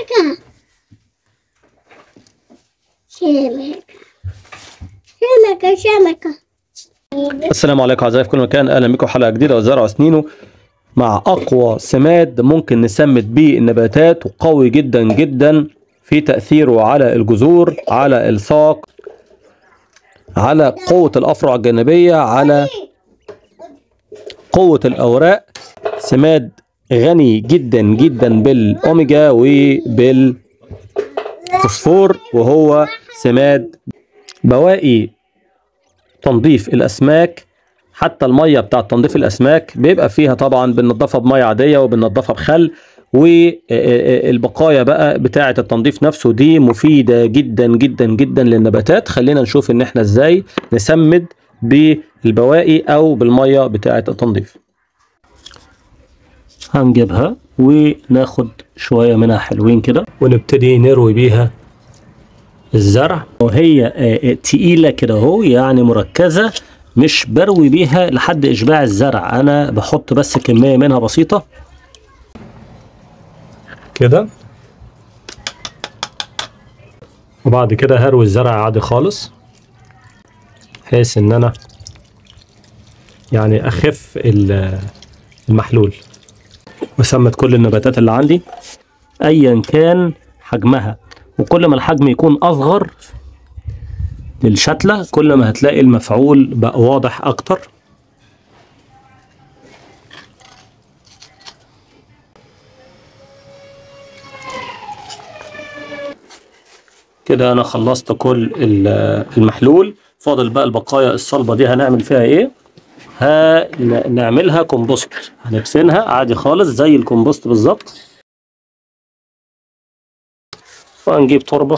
شمكة شمكة شمكة شمكة السلام عليكم اعزائي في كل مكان اهلا بكم حلقه جديده وزرع سنينه مع اقوى سماد ممكن نسمد بيه النباتات وقوي جدا جدا في تاثيره على الجذور على الساق على قوه الافرع الجانبيه على قوه الاوراق سماد غني جدا جدا بالاوميجا وبالفوسفور وهو سماد بواقي تنظيف الاسماك حتى الميه بتاعه تنظيف الاسماك بيبقى فيها طبعا بننضفها بميه عاديه وبننضفها بخل والبقايا بقى بتاعه التنظيف نفسه دي مفيده جدا جدا جدا للنباتات خلينا نشوف ان احنا ازاي نسمد بالبواقي او بالميه بتاعه التنظيف هنجيبها وناخد شويه منها حلوين كده ونبتدي نروي بيها الزرع وهي آه، آه، تقيلة كده اهو يعني مركزة مش بروي بيها لحد إشباع الزرع أنا بحط بس كمية منها بسيطة كده وبعد كده هروي الزرع عادي خالص بحيث إن أنا يعني أخف ال- المحلول وسمت كل النباتات اللي عندي أيا كان حجمها وكل ما الحجم يكون اصغر للشتلة كل ما هتلاقي المفعول بقى واضح اكتر كده انا خلصت كل ال- المحلول فاضل بقى البقايا الصلبة دي هنعمل فيها ايه هنعملها كومبوست هندفنها عادي خالص زي الكومبوست بالظبط فهنجيب تربة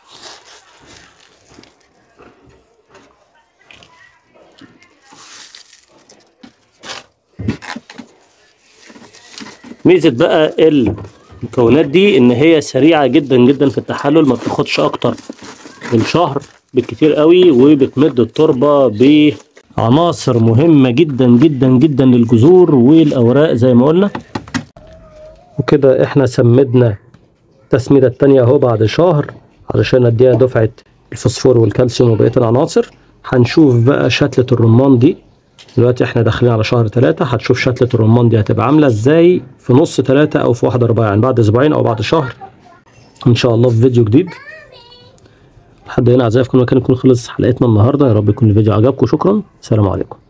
ميزة بقى المكونات دي ان هي سريعة جدا جدا في التحلل ما بتاخدش اكتر من شهر بالكتير قوي وبتمد التربة بعناصر مهمة جدا جدا جدا للجذور والاوراق زي ما قلنا وكده احنا سمدنا التسميدة التانية اهو بعد شهر علشان اديها دفعة الفوسفور والكالسيوم وبقية العناصر هنشوف بقى شتلة الرمان دي دلوقتي احنا داخلين على شهر ثلاثة هتشوف شتلة الرمان دي هتبقى عاملة ازاي في نص ثلاثة او في واحد اربعة يعني بعد اسبوعين او بعد شهر ان شاء الله في فيديو جديد لحد هنا اعزائي في كل مكان يكون خلص حلقتنا النهارده يا رب يكون الفيديو عجبكم شكرا سلام عليكم